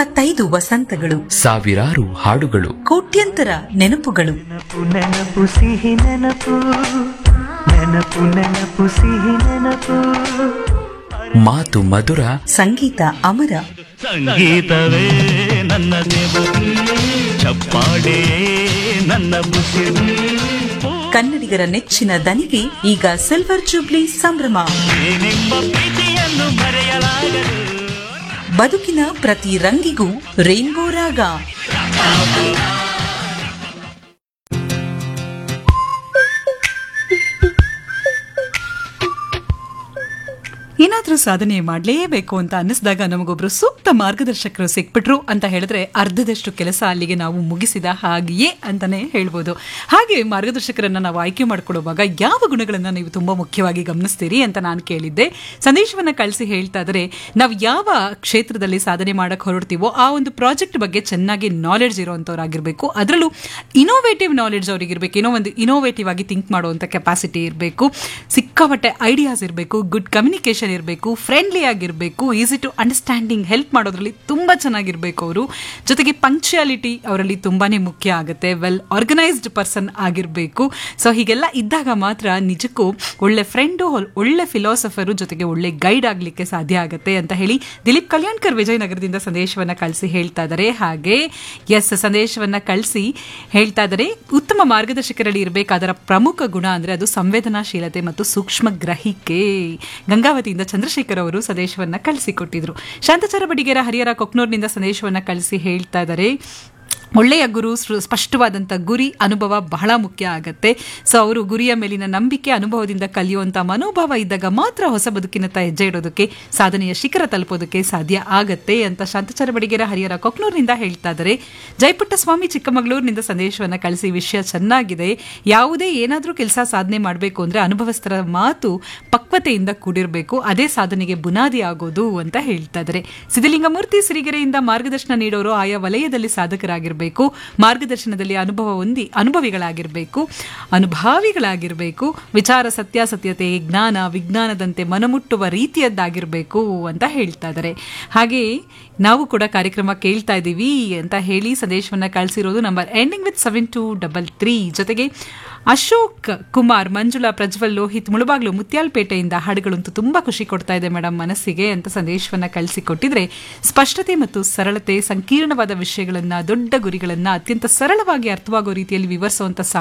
ಇಪ್ಪತ್ತೈದು ವಸಂತಗಳು ಸಾವಿರಾರು ಹಾಡುಗಳು ಕೋಟ್ಯಂತರ ನೆನಪುಗಳು ನೆನಪು ನೆನಪು ಸಿಹಿ ನೆನಪು ನೆನಪು ನೆನಪು ಸಿಹಿ ನೆನಪು ಮಾತು ಮಧುರ ಸಂಗೀತ ಅಮರ ಸಂಗೀತವೇ ನನ್ನ ದೇವತೆ ಚಪ್ಪಾಳೆ ನನ್ನ ಮುಸಿರು ಕನ್ನಡಿಗರ ನೆಚ್ಚಿನ ದನಿಗೆ ಈಗ ಸಿಲ್ವರ್ ಜೂಬ್ಲಿ ಸಂಭ್ರಮ ಏನೆಂಬ ಪ್ರೀತಿಯನ್ನು ಮರೆಯಲಾಗದು ಬದುಕಿನ ಪ್ರತಿ ರಂಗಿಗೂ ರೇನ್ಬೋ ರಾಗ ಏನಾದ್ರೂ ಸಾಧನೆ ಮಾಡಲೇಬೇಕು ಅಂತ ಅನ್ನಿಸಿದಾಗ ನಮಗೊಬ್ರು ಸೂಕ್ತ ಮಾರ್ಗದರ್ಶಕರು ಸಿಕ್ಬಿಟ್ರು ಅಂತ ಹೇಳಿದ್ರೆ ಅರ್ಧದಷ್ಟು ಕೆಲಸ ಅಲ್ಲಿಗೆ ನಾವು ಮುಗಿಸಿದ ಹಾಗೆಯೇ ಅಂತಾನೆ ಹೇಳ್ಬೋದು ಹಾಗೆ ಮಾರ್ಗದರ್ಶಕರನ್ನ ನಾವು ಆಯ್ಕೆ ಮಾಡ್ಕೊಳ್ಳುವಾಗ ಯಾವ ಗುಣಗಳನ್ನ ನೀವು ತುಂಬಾ ಮುಖ್ಯವಾಗಿ ಗಮನಿಸ್ತೀರಿ ಅಂತ ನಾನು ಕೇಳಿದ್ದೆ ಸಂದೇಶವನ್ನ ಕಳಿಸಿ ಹೇಳ್ತಾ ಇದ್ರೆ ನಾವು ಯಾವ ಕ್ಷೇತ್ರದಲ್ಲಿ ಸಾಧನೆ ಮಾಡಕ್ ಹೊರಡ್ತೀವೋ ಆ ಒಂದು ಪ್ರಾಜೆಕ್ಟ್ ಬಗ್ಗೆ ಚೆನ್ನಾಗಿ ನಾಲೆಡ್ಜ್ ಇರುವಂತವ್ರಾಗಿರ್ಬೇಕು ಅದರಲ್ಲೂ ಇನೋವೇಟಿವ್ ನಾಲೆಡ್ಜ್ ಅವ್ರಿಗಿರ್ಬೇಕು ಏನೋ ಒಂದು ಇನೋವೇಟಿವ್ ಆಗಿ ಥಿಂಕ್ ಮಾಡುವಂತ ಕೆಪಾಸಿಟಿ ಇರಬೇಕು ಸಿಕ್ಕಾಪಟ್ಟೆ ಐಡಿಯಾಸ್ ಇರಬೇಕು ಗುಡ್ ಕಮ್ಯುನಿಕೇಶನ್ ಇರಬೇಕು ಫ್ರೆಂಡ್ಲಿ ಆಗಿರಬೇಕು ಈಸಿ ಟು ಅಂಡರ್ಸ್ಟ್ಯಾಂಡಿಂಗ್ ಹೆಲ್ಪ್ ಮಾಡೋದ್ರಲ್ಲಿ ತುಂಬಾ ಚೆನ್ನಾಗಿರ್ಬೇಕು ಅವರು ಜೊತೆಗೆ ಪಂಕ್ಚುಯಾಲಿಟಿ ಅವರಲ್ಲಿ ತುಂಬಾನೇ ಮುಖ್ಯ ಆಗುತ್ತೆ ವೆಲ್ ಆರ್ಗನೈಸ್ಡ್ ಪರ್ಸನ್ ಆಗಿರಬೇಕು ಸೊ ಹೀಗೆಲ್ಲ ಇದ್ದಾಗ ಮಾತ್ರ ನಿಜಕ್ಕೂ ಒಳ್ಳೆ ಫ್ರೆಂಡು ಒಳ್ಳೆ ಫಿಲಾಸಫರು ಜೊತೆಗೆ ಒಳ್ಳೆ ಗೈಡ್ ಆಗಲಿಕ್ಕೆ ಸಾಧ್ಯ ಆಗುತ್ತೆ ಅಂತ ಹೇಳಿ ದಿಲೀಪ್ ಕಲ್ಯಾಣ್ಕರ್ ವಿಜಯನಗರದಿಂದ ಸಂದೇಶವನ್ನ ಕಳಿಸಿ ಹೇಳ್ತಾ ಇದ್ದಾರೆ ಹಾಗೆ ಎಸ್ ಸಂದೇಶವನ್ನ ಕಳಿಸಿ ಹೇಳ್ತಾ ಇದ್ದಾರೆ ಉತ್ತಮ ಮಾರ್ಗದರ್ಶಕರಲ್ಲಿ ಇರಬೇಕಾದರ ಪ್ರಮುಖ ಗುಣ ಅಂದ್ರೆ ಅದು ಸಂವೇದನಾಶೀಲತೆ ಮತ್ತು ಸೂಕ್ಷ್ಮ ಗ್ರಹಿಕೆ ಗಂಗಾವತಿಯಿಂದ ಚಂದ್ರಶೇಖರ್ ಅವರು ಸಂದೇಶವನ್ನ ಕಳಿಸಿಕೊಟ್ಟಿದ್ರು ಶಾಂತಚಾರ ಬಡಿಗೇರ ಹರಿಹರ ಕೊಕ್ನೂರ್ನಿಂದ ಸಂದೇಶವನ್ನ ಕಳಿಸಿ ಹೇಳ್ತಾ ಇದ್ದಾರೆ ಒಳ್ಳೆಯ ಗುರು ಸೃ- ಸ್ಪಷ್ಟವಾದಂಥ ಗುರಿ ಅನುಭವ ಬಹಳ ಮುಖ್ಯ ಆಗತ್ತೆ ಸೊ ಅವರು ಗುರಿಯ ಮೇಲಿನ ನಂಬಿಕೆ ಅನುಭವದಿಂದ ಕಲಿಯುವಂಥ ಮನೋಭಾವ ಇದ್ದಾಗ ಮಾತ್ರ ಹೊಸ ಬದುಕಿನತ್ತ ಹೆಜ್ಜೆ ಇಡೋದಕ್ಕೆ ಸಾಧನೆಯ ಶಿಖರ ತಲುಪೋದಕ್ಕೆ ಸಾಧ್ಯ ಆಗತ್ತೆ ಅಂತ ಶಾಂತಚಾರ ಬಡಿಗೇರ ಹರಿಹರ ಕೊಕ್ನೂರಿನಿಂದ ಹೇಳ್ತಾ ಇದ್ದಾರೆ ಜಯಪುಟ್ಟ ಸ್ವಾಮಿ ಚಿಕ್ಕಮಗಳೂರಿನಿಂದ ಸಂದೇಶವನ್ನ ಕಳಿಸಿ ವಿಷಯ ಚೆನ್ನಾಗಿದೆ ಯಾವುದೇ ಏನಾದರೂ ಕೆಲಸ ಸಾಧನೆ ಮಾಡಬೇಕು ಅಂದ್ರೆ ಅನುಭವಸ್ಥರ ಮಾತು ಪಕ್ವತೆಯಿಂದ ಕೂಡಿರಬೇಕು ಅದೇ ಸಾಧನೆಗೆ ಬುನಾದಿ ಆಗೋದು ಅಂತ ಹೇಳ್ತಾ ಇದ್ದಾರೆ ಸಿದ್ದಲಿಂಗಮೂರ್ತಿ ಸಿರಿಗೆರೆಯಿಂದ ಮಾರ್ಗದರ್ಶನ ನೀಡೋರು ಆಯಾ ವಲಯದಲ್ಲಿ ಸಾಧಕರಾಗಿರಬೇಕು ಮಾರ್ಗದರ್ಶನದಲ್ಲಿ ಅನುಭವ ಹೊಂದಿ ಅನುಭವಿಗಳಾಗಿರಬೇಕು ಅನುಭಾವಿಗಳಾಗಿರಬೇಕು ವಿಚಾರ ಸತ್ಯಾಸತ್ಯತೆ ಜ್ಞಾನ ವಿಜ್ಞಾನದಂತೆ ಮನಮುಟ್ಟುವ ರೀತಿಯದ್ದಾಗಿರಬೇಕು ಅಂತ ಹೇಳ್ತಾ ಇದ್ದಾರೆ ಹಾಗೆ ನಾವು ಕೂಡ ಕಾರ್ಯಕ್ರಮ ಕೇಳ್ತಾ ಇದ್ದೀವಿ ಅಂತ ಹೇಳಿ ಸಂದೇಶವನ್ನ ಕಳಿಸಿರೋದು number ending with seven two double three ಜೊತೆಗೆ ಅಶೋಕ್ ಕುಮಾರ್ ಮಂಜುಳಾ ಪ್ರಜ್ವಲ್ ಲೋಹಿತ್ ಮುಳುಬಾಗ್ಲು ಮುತ್ಯಾಲ್ಪೇಟೆಯಿಂದ ಹಾಡುಗಳಂತೂ ತುಂಬಾ ಖುಷಿ ಕೊಡ್ತಾ ಇದೆ ಮೇಡಮ್ ಮನಸ್ಸಿಗೆ ಅಂತ ಸಂದೇಶವನ್ನ ಕಳಿಸಿಕೊಟ್ಟಿದ್ರೆ ಸ್ಪಷ್ಟತೆ ಮತ್ತು ಸರಳತೆ ಸಂಕೀರ್ಣವಾದ ವಿಷಯಗಳನ್ನ ದೊಡ್ಡ ಗುರಿಗಳನ್ನ ಅತ್ಯಂತ ಸರಳವಾಗಿ ಅರ್ಥವಾಗೋ ರೀತಿಯಲ್ಲಿ ವಿವರಿಸುವಂತ